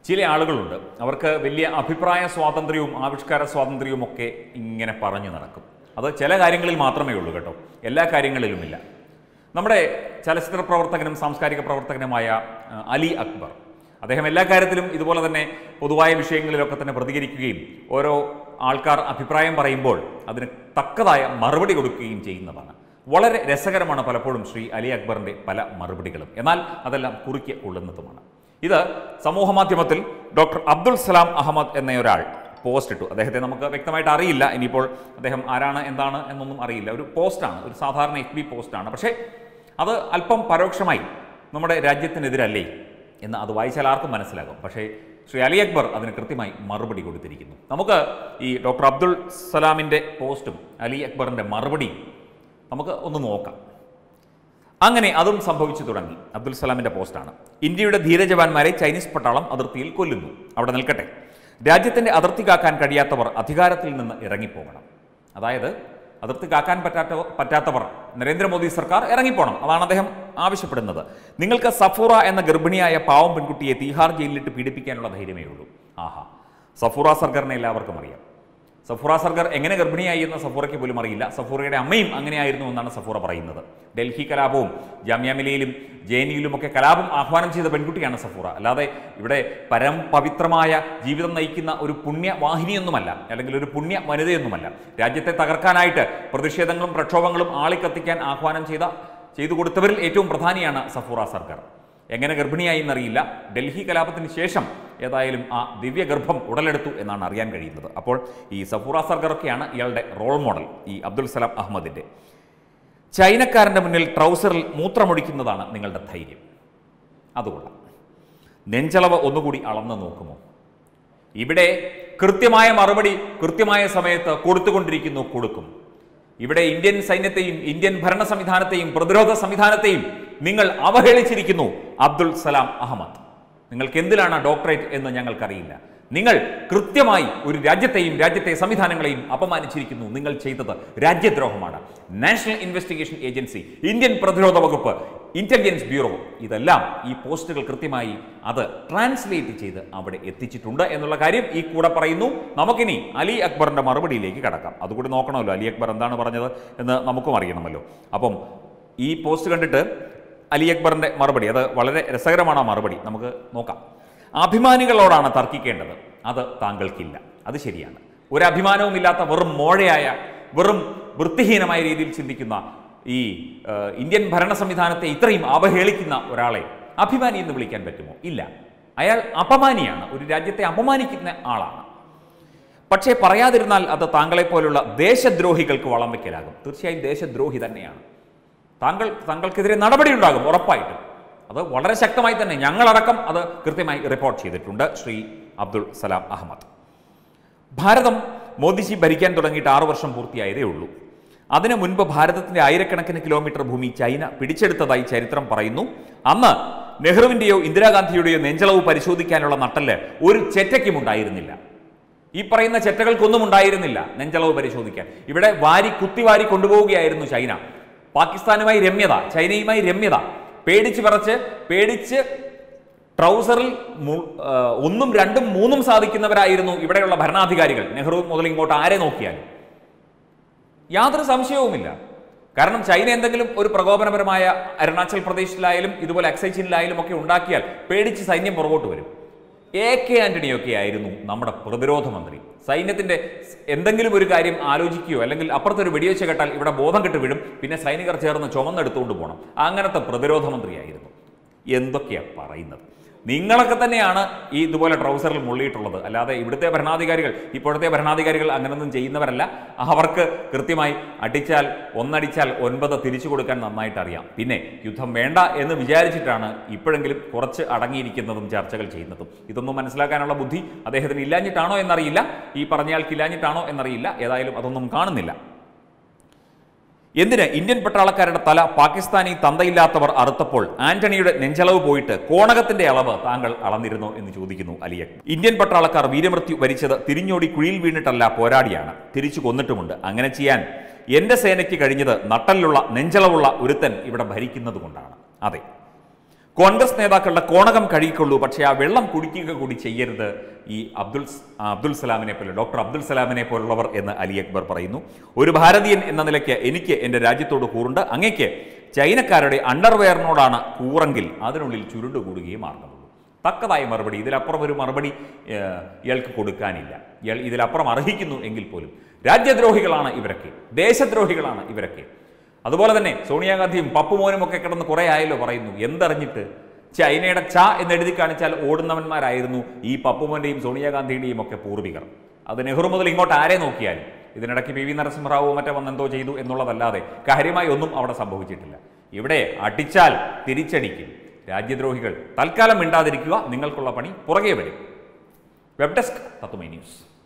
ചില ആളുകളുണ്ട് അവർക്ക് വലിയ അഭിപ്രായ സ്വാതന്ത്ര്യവും ആവിഷ്കാര സ്വാതന്ത്ര്യവും ഒക്കെ ഇങ്ങനെ പറഞ്ഞു നടക്കും അത് ചില കാര്യങ്ങളിൽ മാത്രമേ ഉള്ളൂ കേട്ടോ എല്ലാ കാര്യങ്ങളിലുമില്ല നമ്മുടെ ചലച്ചിത്ര പ്രവർത്തകനും സാംസ്കാരിക പ്രവർത്തകനുമായ ആ, അലി അക്ബർ അദ്ദേഹം എല്ലാ കാര്യത്തിലും ഇതുപോലെ തന്നെ പൊതുവായ വിഷയങ്ങളിലൊക്കെ തന്നെ പ്രതികരിക്കുകയും ഓരോ ആൾക്കാർ അഭിപ്രായം പറയുമ്പോൾ അതിന് തക്കതായ മറുപടി കൊടുക്കുകയും ചെയ്യുന്നതാണ് വളരെ രസകരമാണ് പലപ്പോഴും ശ്രീ അലി അക്ബറിൻ്റെ പല മറുപടികളും എന്നാൽ അതെല്ലാം കുറിക്ക് കൊള്ളുന്നതുമാണ് ഇത് സമൂഹ മാധ്യമത്തിൽ ഡോക്ടർ അബ്ദുൽ സലാം അഹമ്മദ് എന്നയൊരാൾ പോസ്റ്റ് ഇട്ടു അദ്ദേഹത്തെ നമുക്ക് വ്യക്തമായിട്ട് അറിയില്ല ഇനിയിപ്പോൾ അദ്ദേഹം ആരാണ് എന്താണ് എന്നൊന്നും അറിയില്ല ഒരു പോസ്റ്റാണ് ഒരു സാധാരണ എഫ് ബി പോസ്റ്റാണ് പക്ഷേ അത് അല്പം പരോക്ഷമായി നമ്മുടെ രാജ്യത്തിനെതിരല്ലേ എന്ന് അത് വായിച്ചാൽ ആർക്കും മനസ്സിലാകും പക്ഷേ ശ്രീ അലി അക്ബർ അതിന് കൃത്യമായി മറുപടി കൊടുത്തിരിക്കുന്നു നമുക്ക് ഈ ഡോക്ടർ അബ്ദുൾ സലാമിൻ്റെ പോസ്റ്റും അലി അക്ബറിൻ്റെ മറുപടിയും നമുക്ക് ഒന്ന് നോക്കാം അങ്ങനെ അതും സംഭവിച്ചു തുടങ്ങി അബ്ദുൽ സലാമിന്റെ പോസ്റ്റാണ് ഇന്ത്യയുടെ ധീരജവാന്മാരെ ചൈനീസ് പട്ടാളം അതിർത്തിയിൽ കൊല്ലുന്നു അവിടെ നിൽക്കട്ടെ രാജ്യത്തിന്റെ അതിർത്തി കാക്കാൻ കഴിയാത്തവർ അധികാരത്തിൽ നിന്ന് ഇറങ്ങിപ്പോകണം അതായത് അതിർത്തി കാക്കാൻ പറ്റാത്ത പറ്റാത്തവർ നരേന്ദ്രമോദി സർക്കാർ ഇറങ്ങിപ്പോണം അതാണ് അദ്ദേഹം ആവശ്യപ്പെടുന്നത് നിങ്ങൾക്ക് സഫൂറ എന്ന ഗർഭിണിയായ പാവം പെൺകുട്ടിയെ തീഹാർ ജയിലിലിട്ട് പീഡിപ്പിക്കാനുള്ള ധൈര്യമേ ഉള്ളൂ ആഹാ സഫൂറ സർക്കാരിനെ എല്ലാവർക്കും അറിയാം സഫൂറ സർക്കാർ എങ്ങനെ ഗർഭിണിയായി എന്ന് സഫൂറയ്ക്ക് പോലും അറിയില്ല സഫൂറയുടെ അമ്മയും അങ്ങനെയായിരുന്നു എന്നാണ് സഫൂറ പറയുന്നത് ഡൽഹി കലാപവും ജാമ്യ മിലയിലും ജെ എൻ യുയിലുമൊക്കെ കലാപം ആഹ്വാനം ചെയ്ത പെൺകുട്ടിയാണ് സഫൂറ അല്ലാതെ ഇവിടെ പരം പവിത്രമായ ജീവിതം നയിക്കുന്ന ഒരു പുണ്യവാഹിനിയൊന്നുമല്ല അല്ലെങ്കിൽ ഒരു പുണ്യ വനിതയൊന്നുമല്ല രാജ്യത്തെ തകർക്കാനായിട്ട് പ്രതിഷേധങ്ങളും പ്രക്ഷോഭങ്ങളും ആളിക്കത്തിക്കാൻ ആഹ്വാനം ചെയ്ത ചെയ്തു കൊടുത്തവരിൽ ഏറ്റവും പ്രധാനിയാണ് സഫൂറ സർക്കാർ എങ്ങനെ ഗർഭിണിയായി എന്നറിയില്ല ഡൽഹി കലാപത്തിന് ശേഷം ഏതായാലും ആ ദിവ്യഗർഭം ഉടലെടുത്തു എന്നാണ് അറിയാൻ കഴിയുന്നത് അപ്പോൾ ഈ സഫൂറ സർഗറൊക്കെയാണ് ഇയാളുടെ റോൾ മോഡൽ ഈ അബ്ദുൽ സലാം അഹമ്മദിൻ്റെ ചൈനക്കാരൻ്റെ മുന്നിൽ ട്രൗസറിൽ മൂത്രമൊഴിക്കുന്നതാണ് നിങ്ങളുടെ ധൈര്യം അതുകൊള്ളാം നെഞ്ചളവ് ഒന്നുകൂടി അളന്ന് നോക്കുമോ ഇവിടെ കൃത്യമായ മറുപടി കൃത്യമായ സമയത്ത് കൊടുത്തുകൊണ്ടിരിക്കുന്നു കൊടുക്കും ഇവിടെ ഇന്ത്യൻ സൈന്യത്തെയും ഇന്ത്യൻ ഭരണ സംവിധാനത്തെയും പ്രതിരോധ സംവിധാനത്തെയും നിങ്ങൾ അവഹേളിച്ചിരിക്കുന്നു അബ്ദുൽ സലാം അഹമ്മദ് നിങ്ങൾക്ക് എന്തിലാണ് ഡോക്ടറേറ്റ് എന്ന് ഞങ്ങൾക്കറിയില്ല നിങ്ങൾ കൃത്യമായി ഒരു രാജ്യത്തെയും രാജ്യത്തെ സംവിധാനങ്ങളെയും അപമാനിച്ചിരിക്കുന്നു നിങ്ങൾ ചെയ്തത് രാജ്യദ്രോഹമാണ് നാഷണൽ ഇൻവെസ്റ്റിഗേഷൻ ഏജൻസി ഇന്ത്യൻ പ്രതിരോധ വകുപ്പ് ഇന്റലിജൻസ് ബ്യൂറോ ഇതെല്ലാം ഈ പോസ്റ്റുകൾ കൃത്യമായി അത് ട്രാൻസ്ലേറ്റ് ചെയ്ത് അവിടെ എത്തിച്ചിട്ടുണ്ട് എന്നുള്ള കാര്യം ഈ കൂടെ പറയുന്നു നമുക്കിനി അലി അക്ബറിന്റെ മറുപടിയിലേക്ക് കടക്കാം അതുകൂടി നോക്കണമല്ലോ അലി അക്ബർ എന്താണ് പറഞ്ഞത് എന്ന് നമുക്കും അറിയണമല്ലോ അപ്പം ഈ പോസ്റ്റ് കണ്ടിട്ട് അലി അക്ബറിന്റെ മറുപടി അത് വളരെ രസകരമാണ് ആ മറുപടി നമുക്ക് നോക്കാം അഭിമാനികളോടാണ് തർക്കിക്കേണ്ടത് അത് താങ്കൾക്കില്ല അത് ശരിയാണ് ഒരു അഭിമാനവുമില്ലാത്ത വെറും മോഴയായ വെറും വൃത്തിഹീനമായ രീതിയിൽ ചിന്തിക്കുന്ന ഈ ആ, ഇന്ത്യൻ ഭരണ സംവിധാനത്തെ ഇത്രയും അവഹേളിക്കുന്ന ഒരാളെ അഭിമാനി എന്ന് വിളിക്കാൻ പറ്റുമോ ഇല്ല അയാൾ അപമാനിയാണ് ഒരു രാജ്യത്തെ അപമാനിക്കുന്ന ആളാണ് പക്ഷേ പറയാതിരുന്നാൽ അത് താങ്കളെപ്പോലുള്ള ദേശദ്രോഹികൾക്ക് വളം വയ്ക്കലാകും തീർച്ചയായും ദേശദ്രോഹി തന്നെയാണ് താങ്കൾ താങ്കൾക്കെതിരെ നടപടിയുണ്ടാകും ഉറപ്പായിട്ടും അത് വളരെ ശക്തമായി തന്നെ ഞങ്ങളടക്കം അത് കൃത്യമായി റിപ്പോർട്ട് ചെയ്തിട്ടുണ്ട് ശ്രീ അബ്ദുൾ സലാം അഹമ്മദ് ഭാരതം മോദിജി ഭരിക്കാൻ തുടങ്ങിയിട്ട് ആറു വർഷം പൂർത്തിയായതേ ഉള്ളൂ അതിനു മുൻപ് ഭാരതത്തിന്റെ ആയിരക്കണക്കിന് കിലോമീറ്റർ ഭൂമി ചൈന പിടിച്ചെടുത്തതായി ചരിത്രം പറയുന്നു അന്ന് നെഹ്റുവിന്റെയോ ഇന്ദിരാഗാന്ധിയുടെയോ നെഞ്ചളവ് പരിശോധിക്കാനുള്ള നട്ടല് ഒരു ചെറ്റയ്ക്കും ഉണ്ടായിരുന്നില്ല ഈ പറയുന്ന ചെറ്റകൾക്കൊന്നും ഉണ്ടായിരുന്നില്ല നെഞ്ചളവ് പരിശോധിക്കാൻ ഇവിടെ വാരി കുത്തിവാരി കൊണ്ടുപോവുകയായിരുന്നു ചൈന പാകിസ്ഥാനുമായി രമ്യത ചൈനയുമായി രമ്യത പേടിച്ച് പറച്ച് പേടിച്ച് ട്രൗസറിൽ മു- ആ, ഒന്നും രണ്ടും മൂന്നും സാധിക്കുന്നവരായിരുന്നു ഇവിടെയുള്ള ഭരണാധികാരികൾ നെഹ്റു മുതൽ ഇങ്ങോട്ട് ആരെ നോക്കിയാലും യാതൊരു സംശയവുമില്ല കാരണം ചൈന എന്തെങ്കിലും ഒരു പ്രകോപനപരമായ അരുണാചൽ പ്രദേശിലായാലും ഇതുപോലെ എക്സൈച്ചിലായാലും ഒക്കെ ഉണ്ടാക്കിയാൽ പേടിച്ച് സൈന്യം പുറകോട്ട് വരും എ കെ ആന്റണിയൊക്കെ ആയിരുന്നു നമ്മുടെ പ്രതിരോധ മന്ത്രി സൈന്യത്തിന്റെ സ് എന്തെങ്കിലും ഒരു കാര്യം ആലോചിക്കുകയോ അല്ലെങ്കിൽ അപ്പുറത്തൊരു വെടിവെച്ച് കേട്ടാൽ ഇവിടെ ബോധം കെട്ട് വിടും പിന്നെ സൈനികർ ചേർന്ന് ചുമന്നെടുത്തുകൊണ്ട് പോകണം അങ്ങനത്തെ പ്രതിരോധ മന്ത്രിയായിരുന്നു എന്തൊക്കെയാ പറയുന്നത് നിങ്ങളൊക്കെ തന്നെയാണ് ഈ ഇതുപോലെ ട്രൗസറിൽ മുള്ളിയിട്ടുള്ളത് അല്ലാതെ ഇവിടുത്തെ ഭരണാധികാരികൾ ഇപ്പോഴത്തെ ഭരണാധികാരികൾ അങ്ങനൊന്നും ചെയ്യുന്നവരല്ല അവർക്ക് കൃത്യമായി അടിച്ചാൽ ഒന്നടിച്ചാൽ ഒൻപത് തിരിച്ചു കൊടുക്കാൻ നന്നായിട്ട് അറിയാം പിന്നെ യുദ്ധം വേണ്ട എന്ന് വിചാരിച്ചിട്ടാണ് ഇപ്പോഴെങ്കിലും കുറച്ച് അടങ്ങിയിരിക്കുന്നതും ചർച്ചകൾ ചെയ്യുന്നതും ഇതൊന്നും മനസ്സിലാക്കാനുള്ള ബുദ്ധി അദ്ദേഹത്തിന് ഇല്ലാഞ്ഞിട്ടാണോ എന്നറിയില്ല ഈ പറഞ്ഞയാൾക്ക് ഇല്ലാഞ്ഞിട്ടാണോ എന്നറിയില്ല ഏതായാലും അതൊന്നും കാണുന്നില്ല എന്തിന് ഇന്ത്യൻ പട്ടാളക്കാരുടെ തല പാകിസ്ഥാനി തന്തയില്ലാത്തവർ അറുത്തപ്പോൾ ആന്റണിയുടെ നെഞ്ചളവ് പോയിട്ട് കോണകത്തിന്റെ അളവ് താങ്കൾ അളന്നിരുന്നോ എന്ന് ചോദിക്കുന്നു അലിയക് ഇന്ത്യൻ പട്ടാളക്കാർ വീരമൃത്യു വരിച്ചത് തിരിഞ്ഞോടി കുഴിയിൽ വീണിട്ടല്ല പോരാടിയാണ് തിരിച്ചു കൊന്നിട്ടുമുണ്ട് അങ്ങനെ ചെയ്യാൻ എന്റെ സേനയ്ക്ക് കഴിഞ്ഞത് നട്ടലിലുള്ള നെഞ്ചളവുള്ള ഒരുത്തൻ ഇവിടെ ഭരിക്കുന്നത് കൊണ്ടാണ് അതെ കോൺഗ്രസ് നേതാക്കളുടെ കോണകം കഴുകിക്കൊള്ളൂ പക്ഷേ ആ വെള്ളം കുടിക്കുക കൂടി ചെയ്യരുത് ഈ അബ്ദുൽ സ്- ആ, അബ്ദുൽ സലാമിനെ പോലെ ഡോക്ടർ അബ്ദുൽ സലാമിനെ പോലുള്ളവർ എന്ന് അലി അക്ബർ പറയുന്നു ഒരു ഭാരതീയൻ എന്ന നിലയ്ക്ക് എനിക്ക് എൻ്റെ രാജ്യത്തോട് കൂറുണ്ട് അങ്ങേക്ക് ചൈനക്കാരുടെ അണ്ടർവെയറിനോടാണ് കൂറെങ്കിൽ അതിനുള്ളിൽ ചുരുണ്ടുകൂടുകയും മാർഗമുള്ളൂ തക്കതായ മറുപടി ഇതിലപ്പുറം ഒരു മറുപടി ഏഹ്, ഇയാൾക്ക് കൊടുക്കാനില്ല ഇയാൾ ഇതിലപ്പുറം അർഹിക്കുന്നു എങ്കിൽ പോലും രാജ്യദ്രോഹികളാണ് ഇവരൊക്കെ ദേശദ്രോഹികളാണ് ഇവരൊക്കെ അതുപോലെ തന്നെ സോണിയാഗാന്ധിയും പപ്പുമോനും ഒക്കെ കിടന്ന് കുറേ ആയല്ലോ പറയുന്നു എന്തറിഞ്ഞിട്ട് ചൈനയുടെ ച എന്ന് എഴുതി കാണിച്ചാൽ ഓടുന്നവന്മാരായിരുന്നു ഈ പപ്പുമോന്റെയും സോണിയാഗാന്ധിയുടെയും ഒക്കെ പൂർവികർ അത് നെഹ്റു മുതൽ ഇങ്ങോട്ട് ആരെ നോക്കിയാലും ഇതിനിടയ്ക്ക് പി വി നരസിംഹറാവു മറ്റോ വന്നെന്തോ ചെയ്തു എന്നുള്ളതല്ലാതെ കാര്യമായി ഒന്നും അവിടെ സംഭവിച്ചിട്ടില്ല ഇവിടെ അടിച്ചാൽ തിരിച്ചടിക്കും രാജ്യദ്രോഹികൾ തൽക്കാലം മിണ്ടാതിരിക്കുക നിങ്ങൾക്കുള്ള പണി പുറകെ വരും വെബ് ഡെസ്ക് തത്തുമൈ ന്യൂസ്